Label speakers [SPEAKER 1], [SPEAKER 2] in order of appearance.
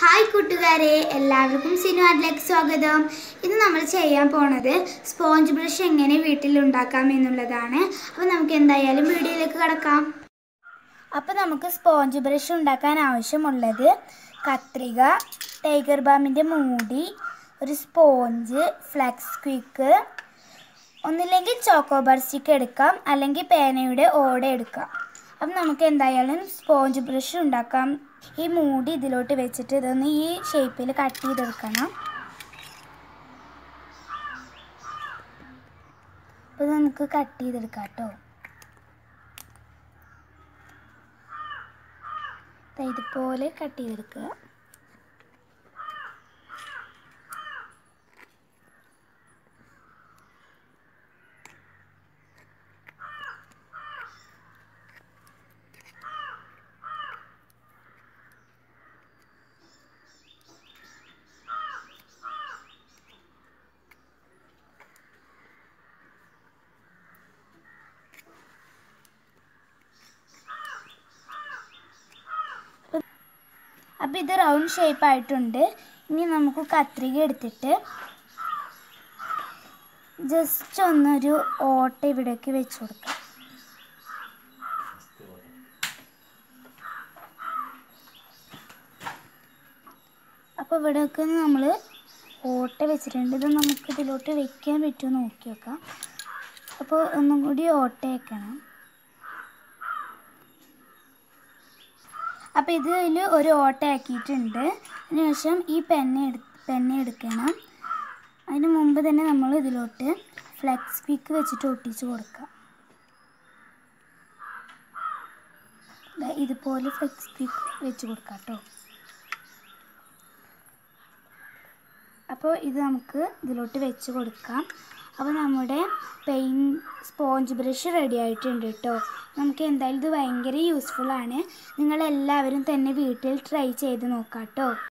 [SPEAKER 1] hi കൂട്ടുകാരെ എല്ലാവർക്കും സിനിമാറ്റിലേക്ക് സ്വാഗതം ഇന്ന് നമ്മൾ ചെയ്യാൻ പോണത് സ്പോഞ്ച് ബ്രഷ് എങ്ങനെ വീട്ടിൽ ഉണ്ടാക്കാം എന്നുള്ളതാണ് അപ്പോൾ നമുക്ക് എന്തായാലും വീഡിയോയിലേക്ക് കടക്കാം അപ്പോൾ നമുക്ക് സ്പോഞ്ച് ബ്രഷ് ഉണ്ടാക്കാൻ ആവശ്യമുള്ളത് കത്രിക ടൈഗർ ബാമിൻ്റെ മൂടി ഒരു സ്പോഞ്ച് ഫ്ലക്സ് ക്വിക്ക് ഒന്നില്ലെങ്കിൽ ചോക്കോബാർ സ്റ്റിക്ക് എടുക്കാം അല്ലെങ്കിൽ പേനയുടെ ഓട എടുക്കാം അപ്പം നമുക്ക് എന്തായാലും സ്പോഞ്ച് ബ്രഷ് ഉണ്ടാക്കാം ഈ മൂടി ഇതിലോട്ട് വെച്ചിട്ട് ഇതൊന്ന് ഈ ഷേപ്പിൽ കട്ട് ചെയ്തെടുക്കണം അപ്പോൾ ഇത് നമുക്ക് കട്ട് ചെയ്തെടുക്കാം കേട്ടോ ദാ ഇതുപോലെ കട്ട് ചെയ്തെടുക്കുക അപ്പോൾ ഇത് റൗണ്ട് ഷേപ്പ് ആയിട്ടുണ്ട് ഇനി നമുക്ക് കത്രിക എടുത്തിട്ട് ജസ്റ്റ് ഒന്നൊരു ഓട്ട ഇവിടേക്ക് വെച്ച് കൊടുക്കാം അപ്പോൾ ഇവിടേക്ക് നമ്മൾ ഓട്ട വെച്ചിട്ടുണ്ട് ഇത് നമുക്ക് ഇതിലോട്ട് വെക്കാൻ പറ്റുമോ നോക്കി നോക്കാം അപ്പോൾ ഒന്നും കൂടി ഓട്ട വെക്കണം അപ്പോൾ ഇതിൽ ഒരു ഓട്ട ആക്കിയിട്ടുണ്ട് അതിനുശേഷം ഈ പെന്ന എടു പെന്ന എടുക്കണം അതിന് മുമ്പ് തന്നെ നമ്മൾ ഇതിലോട്ട് ഫ്ലെക്സ് ക്വിക്ക് വെച്ചിട്ട് ഒട്ടിച്ച് കൊടുക്കാം ദാ ഇതുപോലെ ഫ്ലെക്സ് ക്വിക്ക് വെച്ച് കൊടുക്കാം കേട്ടോ അപ്പോൾ ഇത് നമുക്ക് ഇതിലോട്ട് വെച്ച് കൊടുക്കാം അപ്പോൾ നമ്മുടെ പെയിൻ സ്പോഞ്ച് ബ്രഷ് റെഡി ആയിട്ടുണ്ട് കേട്ടോ നമുക്ക് എന്തായാലും ഇത് ഭയങ്കര യൂസ്ഫുൾ ആണ് നിങ്ങളെല്ലാവരും തന്നെ വീട്ടിൽ ട്രൈ ചെയ്ത് നോക്കാം കേട്ടോ